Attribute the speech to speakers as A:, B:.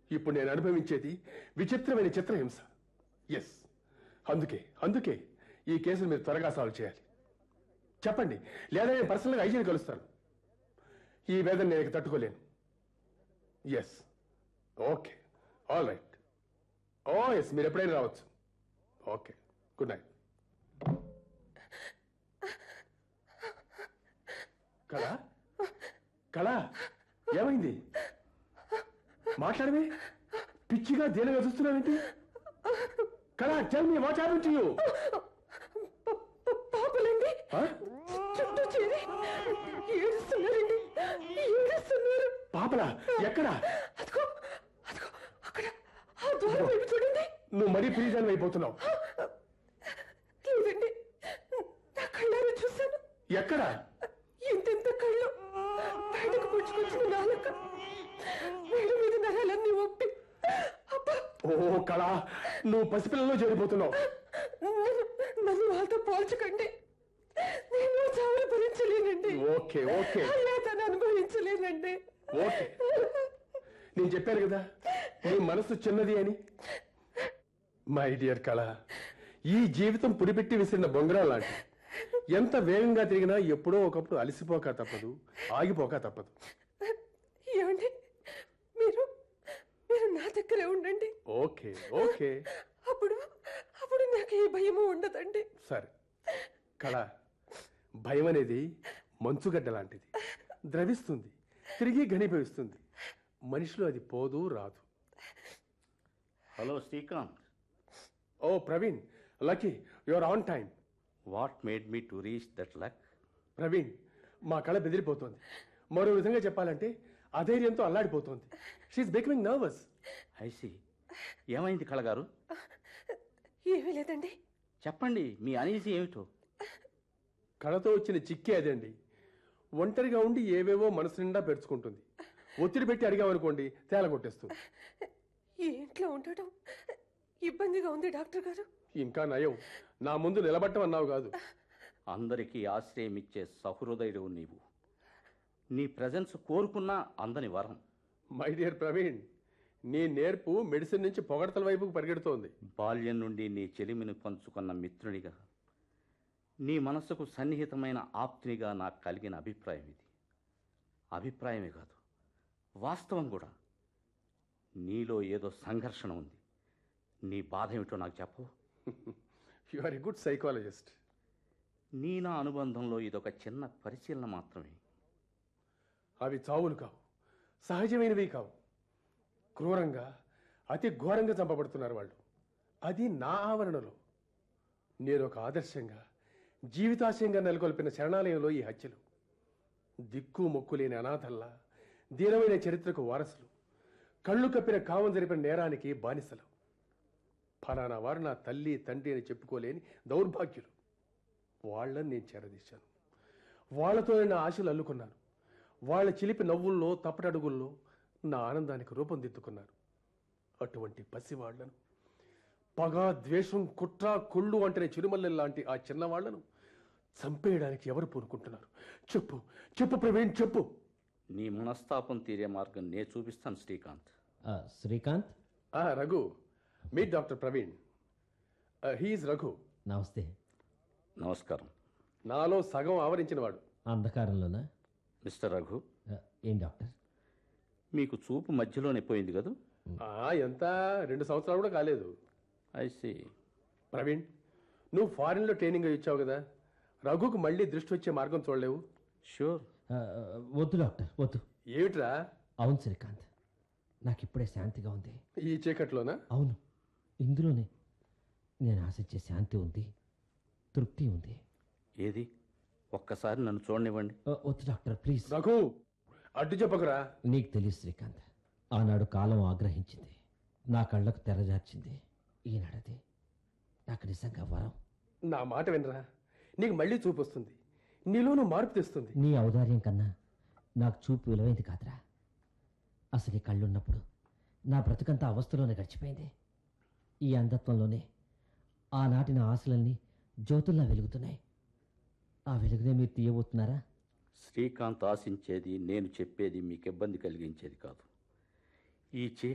A: ఇప్పుడు నేను అనుభవించేది విచిత్రమైన చిత్రహింస ఎస్ అందుకే అందుకే ఈ కేసును మీరు త్వరగా సాల్వ్ చేయాలి చెప్పండి లేదా నేను పర్సనల్గా ఐజీని కలుస్తాను ఈ వేదన నేను ఇక తట్టుకోలేను yes okay all right oh yes మీరు ఎప్పుడైనా రావచ్చు ఓకే గుడ్ నైట్ కళ కళ ఏమైంది మాట్లాడమే పిచ్చిగా దీనగా చూస్తున్నావేంటి Kala tell me what happen to you
B: పాపలండి చుట్టూ చేరి ఏడుస్తున్నారండి ఏడుస్తున్నారు
A: పాపలా ఎక్కడ
B: అదిగో అదిగో అక్కడ ఆ ద్వారం వైపు చూడండి
A: నువ్వు మరీ ప్లీజ్ అయిపోతున్నావు
B: లేదండి నా కళ్ళారా చూశాను
A: ఎక్కడ
B: ఇంతెంత కళ్ళు బయటకు పుచ్చుకొచ్చిన నాలుక వేడి మీద నరాలన్నీ ఒప్పి అబ్బా
A: ఓ కళ నువ్వు పసిపిల్లలో చేరిపోతున్నావు
B: నన్ను నన్ను వాళ్ళతో పోల్చకండి నేను చావులు భరించలేనండి
A: ఓకే ఓకే
B: అలా తను అనుభవించలేనండి
A: ఓకే నేను చెప్పాను కదా నీ మనసు చిన్నది అని మై డియర్ కళ ఈ జీవితం పుడిపెట్టి విసిరిన బొంగరం లాంటి ఎంత వేగంగా తిరిగినా ఎప్పుడో ఒకప్పుడు అలసిపోక తప్పదు ఆగిపోక తప్పదు
B: ఏమండి మీరు మీరు నా దగ్గరే ఉండండి
A: ఓకే ఓకే
B: అప్పుడు అప్పుడు నాకు ఏ భయము ఉండదండి
A: సరే కళ భయం అనేది మంచుగడ్డ లాంటిది ద్రవిస్తుంది తిరిగి ఘనీభవిస్తుంది మనిషిలో అది పోదు రాదు
C: hello Srikanth
A: oh Praveen lucky your on time
C: what made me to reach that luck
A: Praveen మా కళ బెదిరిపోతోంది మరో విధంగా చెప్పాలంటే అధైర్యంతో అల్లాడిపోతోంది షీఈ్ బికమింగ్ నర్వస్
C: ఐసి ఏమైంది కళగారు
B: ఏమీ లేదండి
C: చెప్పండి మీ అనీజీ ఏమిటో
A: కళతో వచ్చిన చిక్కే అదండి ఒంటరిగా ఉండి ఏవేవో మనసు నిండా పెరుచుకుంటుంది ఒత్తిడి పెట్టి అడిగామనుకోండి తేల కొట్టేస్తుంది
B: ఈ ఇంట్లో ఉండటం ఇబ్బందిగా ఉంది డాక్టర్ గారు
A: ఇంకా నయం నా ముందు నిలబట్టమన్నావు కాదు
C: అందరికీ ఆశ్రయం ఇచ్చే సహృదయుడు నీవు నీ ప్రజెన్స్ కోరుకున్నా అందని వరం
A: మై డియర్ ప్రవీణ్ నీ నేర్పు మెడిసిన్ నుంచి పొగడతల వైపుకు పరిగెడుతోంది
C: బాల్యం నుండి నీ చెలిమిని పంచుకున్న మిత్రునిగా నీ మనసుకు సన్నిహితమైన ఆప్తునిగా నాకు కలిగిన అభిప్రాయం ఇది అభిప్రాయమే కాదు వాస్తవం కూడా నీలో ఏదో సంఘర్షణ ఉంది నీ బాధ ఏమిటో నాకు చెప్పు
A: you are a good psychologist
C: నీ నా అనుబంధంలో ఇదొక చిన్న పరిశీలన మాత్రమే
A: అవి చావులు కావు సహజమైనవి కావు క్రూరంగా అతి ఘోరంగా చంపబడుతున్నారు వాళ్ళు అది నా ఆవరణలో నేను ఒక ఆదర్శంగా జీవితాశయంగా నెలకొల్పిన శరణాలయంలో ఈ హత్యలు దిక్కు మొక్కు లేని అనాథల్లా దీనమైన చరిత్రకు వారసులు కళ్ళు కప్పిన కావం జరిపిన నేరానికి బానిసలు ఫలానా వారు నా తల్లి తండ్రి అని చెప్పుకోలేని దౌర్భాగ్యులు వాళ్ళని నేను చేరదీశాను వాళ్ళతో నా ఆశలు అల్లుకున్నాను వాళ్ళ చిలిపి నవ్వుల్లో తప్పటడుగుల్లో నా ఆనందానికి రూపొందిద్దుకున్నాను అటువంటి పసివాళ్లను పగ ద్వేషం కుట్ర కుళ్ళు అంటే చిరుమల్లె లాంటి ఆ చిన్నవాళ్లను చంపేయడానికి ఎవరు పూనుకుంటున్నారు చెప్పు చెప్పు ప్రవీణ్ చెప్పు
C: నీ మనస్తాపం తీరే మార్గం నే చూపిస్తాను శ్రీకాంత్
D: ఆ, శ్రీకాంత్
A: ఆ Raghu meet doctor Praveen he's Raghu
D: నమస్తే
C: నమస్కారం
A: నాలో సగం ఆవరించినవాడు
D: అంధకారంలోనా
C: మిస్టర్ రఘు
D: ఆ, ఏం డాక్టర్
C: మీకు చూపు మధ్యలోనే పోయింది కదా
A: ఆ, ఎంత రెండు సంవత్సరాలు కూడా కాలేదు
C: ఐసి
A: ప్రవీణ్ నువ్వు ఫారిన్లో ట్రైనింగ్ ఇచ్చావు కదా రఘుకు మళ్ళీ దృష్టి వచ్చే మార్గం చూడలేవు
C: షూర్
D: ఆ, వద్దు డాక్టర్ వద్దు
A: ఏమిట్రా
D: అవును శ్రీకాంత్ నాకు ఇప్పుడే శాంతిగా ఉంది
A: ఈ చీకట్లోనా
D: అవును ఇందులోనే నేను ఆశించే శాంతి ఉంది తృప్తి ఉంది
C: ఏది ఒక్కసారి నన్ను చూడనివ్వండి
D: ఆ, వద్దు డాక్టర్ ప్లీజ్
A: రఘు అడ్డు చెప్పకురా
D: నీకు తెలియదు శ్రీకాంత్ ఆనాడు కాలం ఆగ్రహించింది నా కళ్ళకు తెరజార్చింది ఈనాడది నాకు నిజంగా వరం
A: నా మాట వినరా నీకు మళ్ళీ చూపు వస్తుంది నీలోనూ మార్పు తెస్తుంది
D: నీ ఔదార్యం కన్నా నాకు చూపు విలువైంది కాదురా అసలు ఈ కళ్ళున్నప్పుడు నా బ్రతుకంతా అవస్థలోనే గడిచిపోయింది ఈ అంధత్వంలోనే ఆనాటి నా ఆశలన్నీ జ్యోతుల్లా వెలుగుతున్నాయి ఆ వెలుగునే మీరు తీయబోతున్నారా
C: శ్రీకాంత్ ఆశించేది నేను చెప్పేది మీకు ఇబ్బంది కలిగించేది కాదు ఈ చీ